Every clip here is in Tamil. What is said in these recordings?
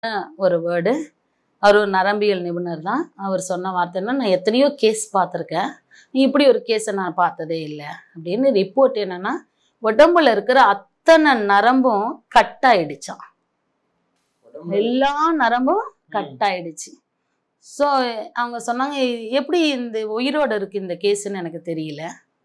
ஒரு வேர்டு அவர் ஒரு நரம்பியல் நிபுணர் தான் அவர் சொன்ன வார்த்தைன்னா நான் எத்தனையோ கேஸ் பார்த்துருக்கேன் இப்படி ஒரு கேஸை நான் பார்த்ததே இல்லை அப்படின்னு ரிப்போர்ட் என்னன்னா உடம்புல இருக்கிற அத்தனை நரம்பும் கட் ஆயிடுச்சாம் உடம்புல- எல்லா நரம்பும் ம். கட் ஆயிடுச்சு ஸோ அவங்க சொன்னாங்க "இ- எப்படி இந்த உயிரோட இருக்கு இந்த கேஸ்ன்னு எனக்கு தெரியல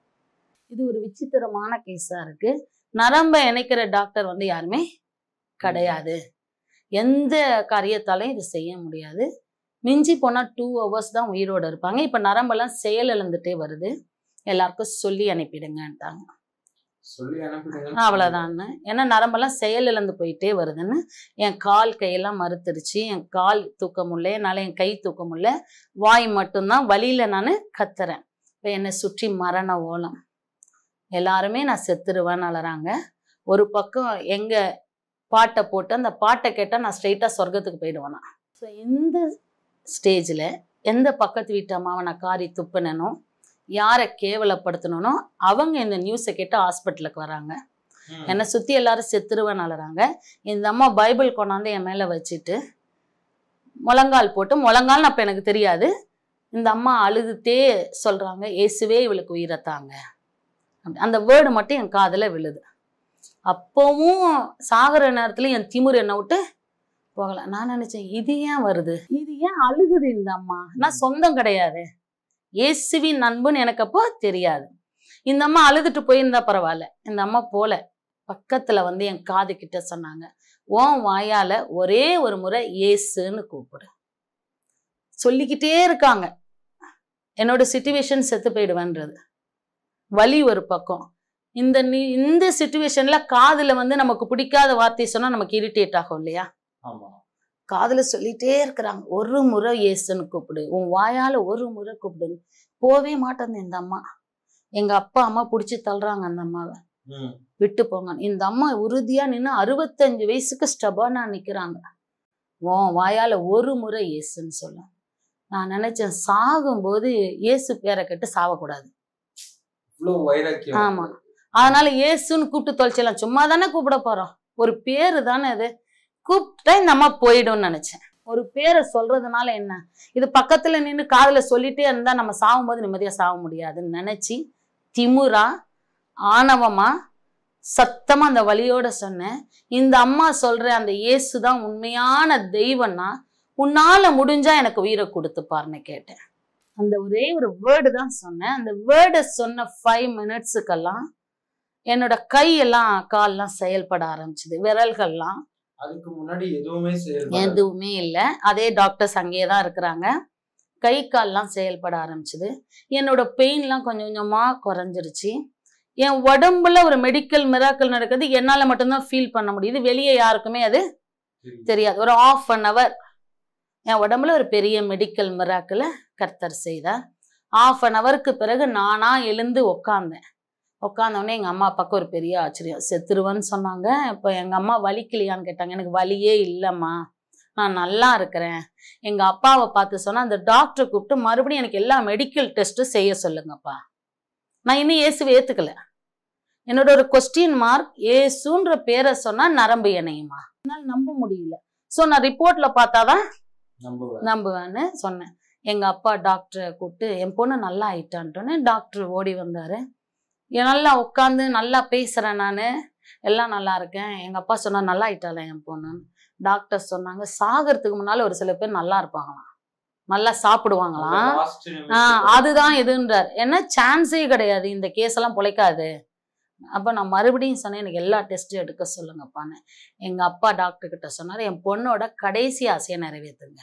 இது ஒரு விசித்திரமான கேஸாக இருக்கு நரம்பை இணைக்கிற டாக்டர் வந்து யாருமே கிடையாது எந்த காரியத்தாலையும் இது செய்ய முடியாது மிஞ்சி போனால் டூ ஹவர்ஸ் தான் உயிரோட இருப்பாங்க இப்போ நரம்பெல்லாம் செயல் இழந்துட்டே வருது எல்லாருக்கும் சொல்லி அனுப்பிடுங்கன்ட்டாங்க சொல்லி அனுப்பிடுங்க அவ்வளோதான்னு ஏன்னா நரம்பெல்லாம் செயல் இழந்து போயிட்டே வருதுன்னு என் கால் கையெல்லாம் மறுத்துருச்சு என் கால் தூக்க முடியல என்னால் என் கை தூக்க முடியல வாய் மட்டும்தான் வழியில் நான் கத்துறேன் இப்போ என்னை சுற்றி மரண ஓலம் எல்லாருமே நான் செத்துருவேன்னு அலறாங்க ஒரு பக்கம் எங்க பாட்டை போட்டு அந்த பாட்டை கேட்டால் நான் ஸ்ட்ரெயிட்டாக சொர்க்கத்துக்கு போயிடுவேனா ஸோ இந்த ஸ்டேஜில் எந்த பக்கத்து வீட்டு அம்மாவை நான் காரி துப்புனனோ யாரை கேவலப்படுத்தணும்னோ அவங்க இந்த நியூஸை கேட்டு ஹாஸ்பிட்டலுக்கு வராங்க ம். என்னை சுற்றி எல்லாரும் செத்துருவேன்னு அலறாங்க இந்த அம்மா பைபிள் கொண்டாந்து என் மேலே வச்சுட்டு முழங்கால் போட்டு முழங்கால்னு அப்போ எனக்கு தெரியாது இந்த அம்மா அழுதுட்டே சொல்கிறாங்க இயேசுவே இவளுக்கு உயிரை தாங்க அப்படி அந்த வேர்டு மட்டும் என் காதில் விழுது அப்போவும் சாகிற நேரத்துல என் திமிர் என்னை விட்டு போகல நான் நினைச்சேன் இது ஏன் வருது இது ஏன் அழுகுது இந்த அம்மா நான் சொந்தம் கிடையாது இயேசுவின் நண்புன்னு எனக்கு அப்போ தெரியாது இந்த அம்மா அழுதுட்டு போயிருந்தா பரவாயில்ல இந்த அம்மா போல பக்கத்துல வந்து என் காது கிட்ட சொன்னாங்க உன் வாயால ஒரே ஒரு முறை இயேசுன்னு கூப்பிடு சொல்லிக்கிட்டே இருக்காங்க என்னோட சுச்சுவேஷன் செத்து போயிடுவேன்றது வலி ஒரு பக்கம் இந்த நீ இந்த சுச்சுவேஷன்ல காதுல வந்து நமக்கு பிடிக்காத வார்த்தை சொன்னா நமக்கு இரிட்டேட் ஆகும் இல்லையா ஆமா காதுல சொல்லிட்டே இருக்கிறாங்க ஒரு முறை இயேசுன்னு கூப்பிடு உன் வாயால ஒரு முறை கூப்பிடு போவே மாட்டேன் இந்த அம்மா எங்க அப்பா அம்மா பிடிச்சி தள்ளுறாங்க அந்த அம்மாவை ம். விட்டு போங்க இந்த அம்மா உறுதியா நின்று அறுபத்தஞ்சு வயசுக்கு ஸ்டபானா நிக்கிறாங்க உன் வாயால ஒரு முறை இயேசுன்னு சொல்ல நான் நினைச்சேன் சாகும்போது இயேசு பேரை கேட்டு சாவக்கூடாது இவ்வளவு வைராக்கியம் ஆமா. அதனால இயேசுன்னு கூப்பிட்டு தொலைச்சிடலாம் சும்மா தானே கூப்பிட போறோம் ஒரு பேரு தானே அது கூப்பிட்டா இந்த அம்மா போயிடும்னு நினைச்சேன் ஒரு பேரை சொல்றதுனால என்ன இது பக்கத்துல நின்று காதுல சொல்லிட்டே இருந்தா நம்ம சாகும்போது நிம்மதியா சாக முடியாதுன்னு நினைச்சு திமுறா ஆணவமா சத்தமா அந்த வழியோட சொன்னேன் இந்த அம்மா சொல்ற அந்த இயேசு தான் உண்மையான தெய்வம்னா உன்னால முடிஞ்சா எனக்கு உயிரை கொடுத்துப்பாருன்னு கேட்டேன் அந்த ஒரே ஒரு வேர்டு தான் சொன்னேன் அந்த வேர்டை சொன்ன ஃபைவ் மினிட்ஸுக்கெல்லாம் என்னோட கையெல்லாம் கால்லாம் செயல்பட ஆரம்பிச்சுது விரல்கள்லாம் அதுக்கு முன்னாடி எதுவுமே செயல்படாது எதுவுமே இல்லை அதே டாக்டர்ஸ் அங்கேயே தான் இருக்கிறாங்க கை கால்லாம் செயல்பட ஆரம்பிச்சுது என்னோட பெயின்லாம் கொஞ்சம் கொஞ்சமாக குறைஞ்சிருச்சு என் உடம்புல ஒரு மெடிக்கல் மிராக்கள் நடக்குது என்னால் மட்டும்தான் ஃபீல் பண்ண முடியுது வெளியே யாருக்குமே அது தெரியும். தெரியாது ஒரு ஆஃப் அன் ஹவர் என் உடம்புல ஒரு பெரிய மெடிக்கல் மிராக்கிளை கர்த்தர் செய்தார் ஆஃப் அன் ஹவருக்கு பிறகு நானா எழுந்து உக்காந்தேன் உட்காந்தோடனே எங்கள் அம்மா அப்பாவுக்கு ஒரு பெரிய ஆச்சரியம் செத்துருவேன்னு சொன்னாங்க இப்போ எங்கள் அம்மா வலிக்கலையான்னு கேட்டாங்க எனக்கு வலியே இல்லைம்மா நான் நல்லா இருக்கிறேன் எங்கள் அப்பாவை பார்த்து சொன்னால் அந்த டாக்டரை கூப்பிட்டு மறுபடியும் எனக்கு எல்லா மெடிக்கல் டெஸ்ட்டும் செய்ய சொல்லுங்கப்பா நான் இன்னும் இயேசுவை ஏற்றுக்கல என்னோட ஒரு கொஸ்டின் மார்க் ஏசுன்ற பேரை சொன்னால் நரம்பு இணையுமா என்னால் நம்ப முடியல ஸோ நான் ரிப்போர்ட்டில் பார்த்தாதான் நம்புவேன் நம்புவேன்னு சொன்னேன் எங்கள் அப்பா டாக்டரை கூப்பிட்டு என் பொண்ணு நல்லா ஆயிட்டான்ட்டோன்னே டாக்டர் ஓடி வந்தார் நல்லா உட்காந்து நல்லா பேசுகிறேன் நான் எல்லாம் நல்லா இருக்கேன் எங்கள் அப்பா சொன்னார் நல்லா ஆயிட்டாளே என் பொண்ணுன்னு டாக்டர் சொன்னாங்க சாகிறதுக்கு முன்னால் ஒரு சில பேர் நல்லா இருப்பாங்களாம் நல்லா சாப்பிடுவாங்களாம் அந்த last ஆ நிமிஷத்துல அதுதான் இதுன்றார் என்ன சான்ஸே கிடையாது இந்த கேஸ் எல்லாம் பொழைக்காது அப்போ நான் மறுபடியும் சொன்னேன் எனக்கு எல்லா டெஸ்ட்டும் எடுக்க சொல்லுங்கப்பான்னு எங்கள் அப்பா டாக்டர் கிட்ட சொன்னார் என் பொண்ணோட கடைசி ஆசையை நிறைவேற்றுங்க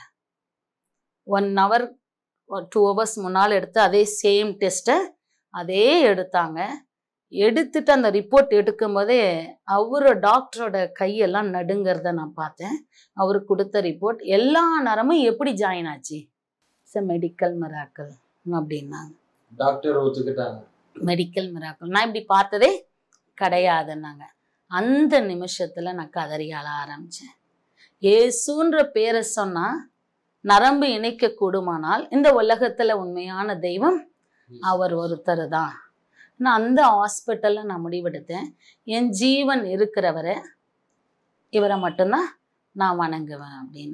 ஒன் ஹவர் டூ ஹவர்ஸ் முன்னால் எடுத்து அதே சேம் டெஸ்ட்டை அதே எடுத்தாங்க எடுத்துட்டு அந்த ரிப்போர்ட் எடுக்கும்போதே அவரு டாக்டரோட கையெல்லாம் நடுங்கிறத நான் பார்த்தேன் அவர் கொடுத்த ரிப்போர்ட் எல்லா நரமும் எப்படி ஜாயின் ஆச்சு இட்ஸ் மெடிக்கல் மிராக்கல் அப்படின்னாங்க டாக்டர் ஒத்துக்கிட்டாங்க மெடிக்கல் மிராக்கல் நான் இப்படி பார்த்ததே கிடையாதுன்னாங்க அந்த நிமிஷத்துல நான் கதறி அழ ஆரம்பிச்சேன் ஏசுன்ற பேரை சொன்னா நரம்பு இணைக்க கூடுமானால் இந்த உலகத்துல உண்மையான தெய்வம் அவர் ஒருத்தர் தான் நான் அந்த ஹாஸ்பிட்டலில் நான் முடிவெடுத்தேன் என் ஜீவன் இருக்கிறவரை இவரை மட்டும்தான் நான் வணங்குவேன் அப்படின்னு